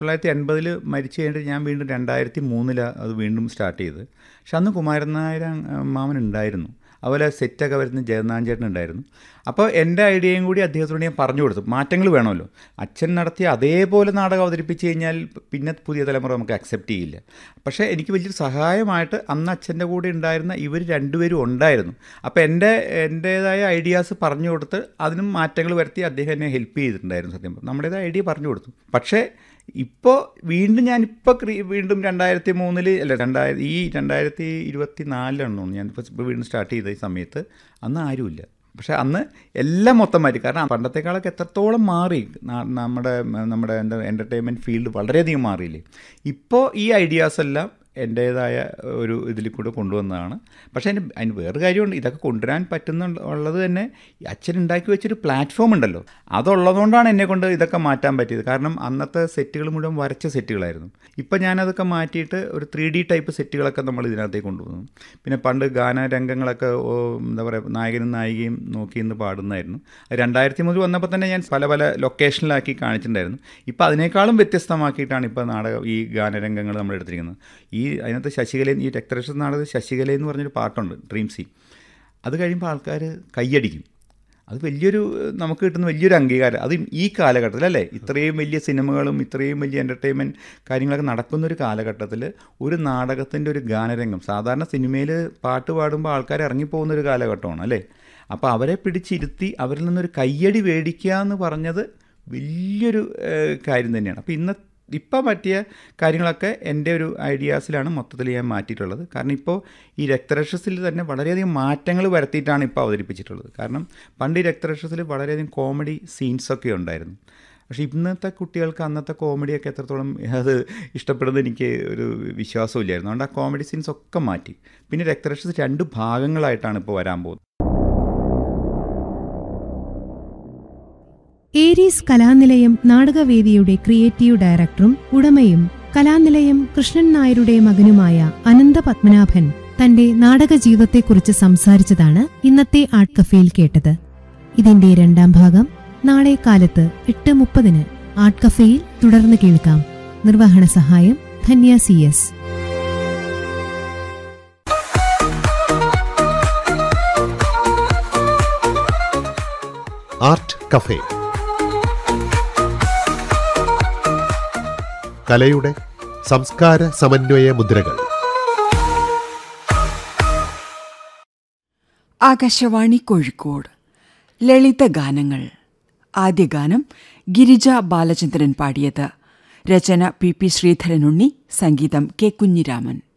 തൊള്ളായിരത്തി എൺപതിൽ മരിച്ചു കഴിഞ്ഞിട്ട് ഞാൻ വീണ്ടും രണ്ടായിരത്തി മൂന്നിലാണ് അത് വീണ്ടും സ്റ്റാർട്ട് ചെയ്തത് പക്ഷെ അന്ന് കുമാരൻ നായർ മാമൻ ഉണ്ടായിരുന്നു അതുപോലെ സെറ്റൊക്കെ വരുന്ന ജഗന്നാഥൻ ചേട്ടൻ ഉണ്ടായിരുന്നു അപ്പോൾ എൻ്റെ ഐഡിയയും കൂടി അദ്ദേഹത്തോട് ഞാൻ പറഞ്ഞു കൊടുത്തു മാറ്റങ്ങൾ വേണമല്ലോ അച്ഛൻ നടത്തിയ അതേപോലെ നാടകം അവതരിപ്പിച്ച് കഴിഞ്ഞാൽ പിന്നെ പുതിയ തലമുറ നമുക്ക് അക്സെപ്റ്റ് ചെയ്യില്ല പക്ഷേ എനിക്ക് വലിയൊരു സഹായമായിട്ട് അന്ന് അച്ഛൻ്റെ കൂടെ ഉണ്ടായിരുന്ന ഇവർ രണ്ടുപേരും ഉണ്ടായിരുന്നു അപ്പോൾ എൻ്റെ എൻ്റേതായ ഐഡിയാസ് പറഞ്ഞു കൊടുത്ത് അതിനും മാറ്റങ്ങൾ വരുത്തി അദ്ദേഹം എന്നെ ഹെൽപ്പ് ചെയ്തിട്ടുണ്ടായിരുന്നു സത്യം പറഞ്ഞാൽ. നമ്മുടേതായ ഐഡിയ പറഞ്ഞു കൊടുത്തു പക്ഷേ ഇപ്പോൾ വീണ്ടും ഞാനിപ്പോൾ ക്രീ വീണ്ടും രണ്ടായിരത്തി മൂന്നിൽ അല്ല രണ്ടായിരത്തി ഈ രണ്ടായിരത്തി ഇരുപത്തി നാലിലാണ് തോന്നുന്നു ഞാനിപ്പോൾ ഇപ്പോൾ വീണ്ടും സ്റ്റാർട്ട് ചെയ്ത ഈ സമയത്ത് അന്ന് ആരുമില്ല പക്ഷേ അന്ന് എല്ലാം മൊത്തം മാറ്റി കാരണം പണ്ടത്തെക്കാളൊക്കെ എത്രത്തോളം മാറി നാ- നമ്മുടെ നമ്മുടെ എന്താ എൻ്റർടൈൻമെൻറ്റ് ഫീൽഡ് വളരെയധികം മാറിയില്ലേ ഇപ്പോൾ ഈ ഐഡിയാസ് എല്ലാം എൻ്റേതായ ഒരു ഇതിൽ കൂടെ കൊണ്ടുവന്നതാണ് പക്ഷേ അതിന് അതിന് വേറെ കാര്യമുണ്ട് ഇതൊക്കെ കൊണ്ടുവരാൻ പറ്റുന്ന ഉള്ളത് തന്നെ ഈ അച്ഛൻ ഉണ്ടാക്കി വെച്ചൊരു പ്ലാറ്റ്ഫോം ഉണ്ടല്ലോ അതുള്ളതുകൊണ്ടാണ് എന്നെ കൊണ്ട് ഇതൊക്കെ മാറ്റാൻ പറ്റിയത് കാരണം അന്നത്തെ സെറ്റുകൾ മുഴുവൻ വരച്ച സെറ്റുകളായിരുന്നു ഇപ്പം ഞാനതൊക്കെ മാറ്റിയിട്ട് ഒരു ത്രീ ഡി ടൈപ്പ് സെറ്റുകളൊക്കെ നമ്മൾ ഇതിനകത്തേക്ക് കൊണ്ടുവന്നു പിന്നെ പണ്ട് ഗാനരംഗങ്ങളൊക്കെ ഓ, എന്താ പറയുക നായകനും നായികയും നോക്കി ഇന്ന് പാടുന്നതായിരുന്നു രണ്ടായിരത്തി മുതൽ വന്നപ്പോൾ തന്നെ ഞാൻ പല പല ലൊക്കേഷനിലാക്കി കാണിച്ചിട്ടുണ്ടായിരുന്നു ഇപ്പോൾ അതിനേക്കാളും വ്യത്യസ്തമാക്കിയിട്ടാണ് ഇപ്പോൾ നാടകം ഈ ഗാനരംഗങ്ങൾ നമ്മൾ എടുത്തിരിക്കുന്നത് ഈ അതിനകത്ത് ശശികല ഈ രക്തരക്ഷ നാടകത്തിൽ ശശികല എന്ന് പറഞ്ഞൊരു പാട്ടുണ്ട് ഡ്രീം സീ അത് കഴിയുമ്പോൾ ആൾക്കാർ കൈയടിക്കും അത് വലിയൊരു നമുക്ക് കിട്ടുന്ന വലിയൊരു അംഗീകാരം അത് ഈ കാലഘട്ടത്തിൽ അല്ലേ ഇത്രയും വലിയ സിനിമകളും ഇത്രയും വലിയ എൻ്റർടൈൻമെൻറ്റ് കാര്യങ്ങളൊക്കെ നടക്കുന്ന ഒരു കാലഘട്ടത്തിൽ ഒരു നാടകത്തിൻ്റെ ഒരു ഗാനരംഗം സാധാരണ സിനിമയിൽ പാട്ട് പാടുമ്പോൾ ആൾക്കാർ ഇറങ്ങിപ്പോകുന്ന ഒരു കാലഘട്ടമാണ് അല്ലേ അപ്പോൾ അവരെ പിടിച്ചിരുത്തി അവരിൽ നിന്നൊരു കയ്യടി മേടിക്കുക എന്ന് പറഞ്ഞത് വലിയൊരു ഏഹ്, കാര്യം തന്നെയാണ് അപ്പോൾ ഇന്ന ഇപ്പം പറ്റിയ കാര്യങ്ങളൊക്കെ എൻ്റെ ഒരു ഐഡിയാസിലാണ് മൊത്തത്തിൽ ഞാൻ മാറ്റിയിട്ടുള്ളത് കാരണം ഇപ്പോൾ ഈ രക്തരക്ഷസിൽ തന്നെ വളരെയധികം മാറ്റങ്ങൾ വരുത്തിയിട്ടാണ് ഇപ്പോൾ അവതരിപ്പിച്ചിട്ടുള്ളത് കാരണം പണ്ട് ഈ രക്തരക്ഷസിൽ വളരെയധികം കോമഡി സീൻസൊക്കെ ഉണ്ടായിരുന്നു പക്ഷേ ഇന്നത്തെ കുട്ടികൾക്ക് അന്നത്തെ കോമഡിയൊക്കെ എത്രത്തോളം അത് ഇഷ്ടപ്പെടുന്നത് എനിക്ക് ഒരു വിശ്വാസമില്ലായിരുന്നു അതുകൊണ്ട് ആ കോമഡി സീൻസ് ഒക്കെ മാറ്റി പിന്നെ രക്തരക്ഷസ് രണ്ട് ഭാഗങ്ങളായിട്ടാണ് ഇപ്പോൾ വരാൻ പോകുന്നത് ഏരീസ് കലാനിലയം നാടകവേദിയുടെ ക്രിയേറ്റീവ് ഡയറക്ടറും ഉടമയും കലാനിലയം കൃഷ്ണൻ നായരുടെ മകനുമായ അനന്ത പത്മനാഭൻ തന്റെ നാടക ജീവിതത്തെക്കുറിച്ച് സംസാരിച്ചതാണ് ഇന്നത്തെ ആർട്ട് കഫേയിൽ കേട്ടത് ഇതിന്റെ രണ്ടാം ഭാഗം നാളെ കാലത്ത് എട്ട് മുപ്പതിന് ആർട്ട് കഫേയിൽ തുടർന്ന് കേൾക്കാം നിർവഹണ സഹായം Dhanya C S art cafe കലയുടെ സംസ്കാര സമന്വയ മുദ്രകൾ ആകാശവാണി കോഴിക്കോട് ലളിത ഗാനങ്ങൾ ആദ്യ ഗാനം ഗിരിജ ബാലചന്ദ്രൻ പാടിയത് രചന പി പി ശ്രീധരനുണ്ണി സംഗീതം കെ കുഞ്ഞിരാമൻ